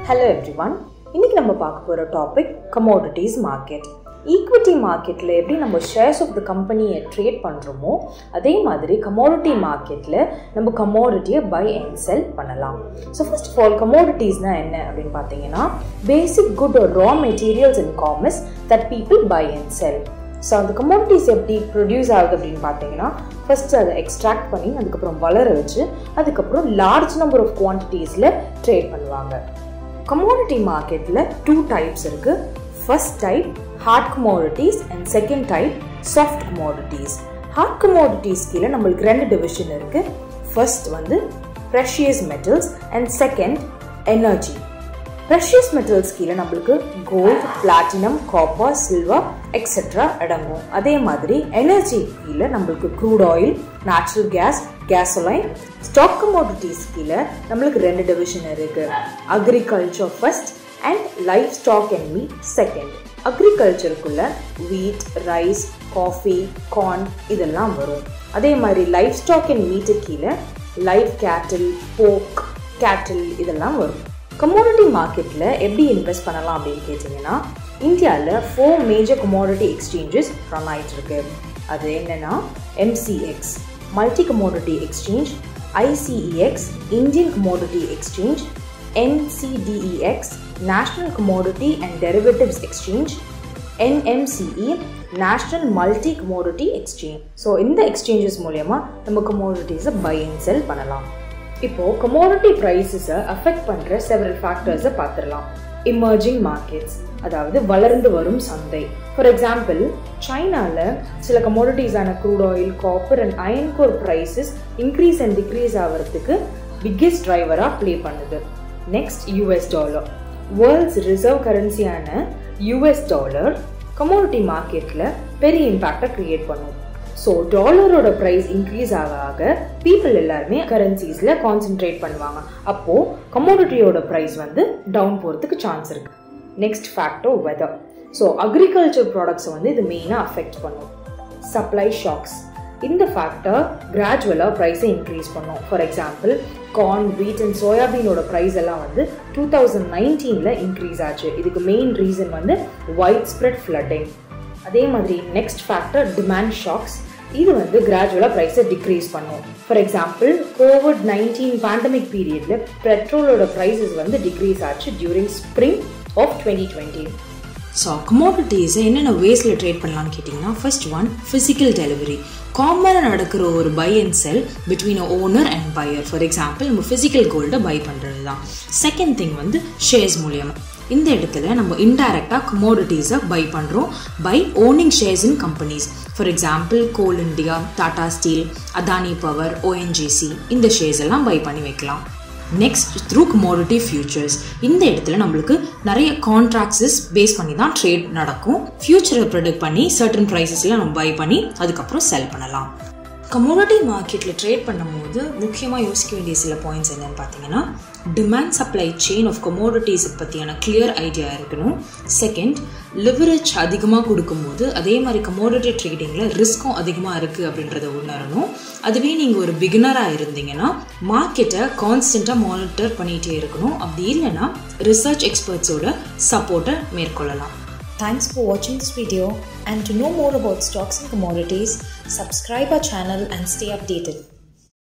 Hello everyone இன்னைக்கு நம்ம பார்க்க போகிற டாபிக் கமோடிட்டிஸ் மார்க்கெட் ஈக்விட்டி மார்க்கெட்டில் எப்படி நம்ம ஷேர்ஸ் ஆஃப் த கம்பெனியை ட்ரேட் பண்ணுறோமோ அதே மாதிரி கமோடிட்டி மார்க்கெட்டில் நம்ம கமோடிட்டியை பை அண்ட் செல் பண்ணலாம் ஸோ ஃபர்ஸ்ட் ஆஃப் ஆல் கமோடிட்டிஸ்னால் என்ன அப்படின்னு பார்த்தீங்கன்னா பேசிக் குட் ஒரு raw materials in commerce that people buy and sell so அந்த கமோடிட்டிஸ் எப்படி ப்ரொடியூஸ் ஆகுது அப்படின்னு பார்த்தீங்கன்னா ஃபர்ஸ்ட் அதை எக்ஸ்ட்ராக்ட் பண்ணி அதுக்கப்புறம் வளர வச்சு அதுக்கப்புறம் லார்ஜ் நம்பர் ஆஃப் குவான்டிட்டிஸில் ட்ரேட் பண்ணுவாங்க கமோடிட்டி மார்க்கெட்டில் டூ டைப்ஸ் இருக்குது first type hard commodities and second type soft commodities hard commodities கீழே நம்மளுக்கு ரெண்டு டிவிஷன் இருக்குது ஃபர்ஸ்ட் வந்து precious metals and second energy precious metals கீழே நம்மளுக்கு gold platinum copper silver etcetera அடங்கும் அதே மாதிரி எனர்ஜி கீழே நம்மளுக்கு crude oil natural gas gasoline stock commodities கீழே நம்மளுக்கு ரெண்டு டிவிஷன் இருக்கு agriculture first and life stock and meat second அக்ரிகல்ச்சருக்குள்ள வீட் ரைஸ் காஃபி கார்ன் இதெல்லாம் வரும் அதே மாதிரி லைஃப் ஸ்டாக் அண்ட் மீட்டு கீழே லைஃப் கேட்டில் போக் கேட்டில் இதெல்லாம் வரும் கமோடிட்டி மார்க்கெட்டில் எப்படி இன்வெஸ்ட் பண்ணலாம் அப்படின்னு கேட்டிங்கன்னா இந்தியாவில் four major commodity exchanges run ஆகிட்டு இருக்கு அது என்னென்னா MCX multi commodity exchange ICEX Indian commodity exchange NCDEX national commodity and derivatives exchange NMCE national multi commodity exchange so இந்த எக்ஸ்சேஞ்சஸ் மூலயமா நம்ம கமோடிட்டிஸை பை அண்ட் செல் பண்ணலாம் இப்போ கமோடிட்டி ப்ரைஸஸை அஃபெக்ட் பண்ணுற செவரல் ஃபேக்டர்ஸை பார்த்துடலாம் இமர்ஜிங் மார்க்கெட்ஸ் அதாவது வளர்ந்து வரும் சந்தை ஃபார் எக்ஸாம்பிள் சைனாவில் சில கமோடிட்டிஸான crude oil copper and iron ore prices increase and decrease ஆகிறதுக்கு பிக்கெஸ்ட் டிரைவராக ப்ளே பண்ணுது next US dollar world's reserve கரன்சியான யூஎஸ் டாலர் கமோடிட்டி மார்க்கெட்டில் பெரிய இம்பேக்டை க்ரியேட் பண்ணும் ஸோ டாலரோட ப்ரைஸ் இன்க்ரீஸ் ஆக ஆக பீப்புள் எல்லாருமே கரன்சிஸில் கான்சென்ட்ரேட் பண்ணுவாங்க அப்போது கமோடிட்டியோட ப்ரைஸ் வந்து டவுன் போகிறதுக்கு சான்ஸ் இருக்குது next factor weather so agriculture ப்ராடக்ட்ஸை வந்து இது மெயினாக அஃபெக்ட் பண்ணும் சப்ளை ஷாக்ஸ் இந்த ஃபேக்டர் கிராஜுவலாக ப்ரைஸை இன்க்ரீஸ் பண்ணும் for example corn wheat and சோயாபீனோட ப்ரைஸ் எல்லாம் வந்து டூ தௌசண்ட் நைன்டீனில் இன்க்ரீஸ் ஆச்சு இதுக்கு மெயின் ரீசன் வந்து ஒயிட் ஸ்ப்ரெட் ஃப்ளட்டிங் அதே மாதிரி நெக்ஸ்ட் ஃபேக்டர் டிமாண்ட் ஷாக்ஸ் இது வந்து கிராஜுவலாக ப்ரைஸை டிக்ரீஸ் பண்ணும் for example covid nineteen pandemic பீரியடில் பெட்ரோலோட ப்ரைஸஸ் வந்து டிக்ரீஸ் ஆச்சு during spring of twenty twenty so கமோடிட்டிஸை என்னென்ன வேஸில் ட்ரேட் பண்ணலாம்னு கேட்டிங்கன்னா ஃபர்ஸ்ட் ஒன் ஃபிசிக்கல் டெலிவரி காமனாக நடக்கிற ஒரு buy and sell between owner and buyer for example நம்ம ஃபிசிக்கல் கோல்டை பை பண்ணுறது தான் செகண்ட் திங் வந்து ஷேர்ஸ் மூலியமாக இந்த இடத்துல நம்ம இன்டைரக்டாக கமோடிட்டிஸை பை பண்ணுறோம் by owning shares in companies for example coal India Tata steel Adani power ONGC இந்த ஷேர்ஸ் எல்லாம் பை பண்ணி வைக்கலாம் நெக்ஸ்ட் த்ரூ கமோடிட்டி ஃபியூச்சர்ஸ் இந்த இடத்துல நம்மளுக்கு நிறைய கான்ட்ராக்ட்ஸஸ் பேஸ் பண்ணி தான் ட்ரேட் நடக்கும் ஃபியூச்சரை ப்ரொடக்ட் பண்ணி சர்டன் ப்ரைஸஸில் நம்ம பை பண்ணி அதுக்கப்புறம் செல் பண்ணலாம் கமோடிட்டி மார்க்கெட்டில் ட்ரேட் பண்ணும்போது முக்கியமாக யோசிக்க வேண்டிய சில பாயிண்ட்ஸ் என்னென்னு பார்த்தீங்கன்னா டிமாண்ட் சப்ளை செயின் ஆஃப் கமோடிட்டிஸை பற்றியான கிளியர் ஐடியா இருக்கணும் செகண்ட் லிவரேஜ் அதிகமாக கொடுக்கும்போது அதே மாதிரி கமோடிட்டி ட்ரேடிங்கில் ரிஸ்க்கும் அதிகமாக இருக்குது அப்படின்றத உணரணும் அதுவே நீங்கள் ஒரு பிகினராக இருந்தீங்கன்னா மார்க்கெட்டை கான்ஸ்டண்ட்டாக மானிட்டர் பண்ணிகிட்டே இருக்கணும் அப்படி இல்லைன்னா ரிசர்ச் எக்ஸ்பர்ட்ஸோட சப்போர்ட்டை மேற்கொள்ளலாம் Thanks for watching this video and to know more about stocks and commodities, subscribe our channel and stay updated.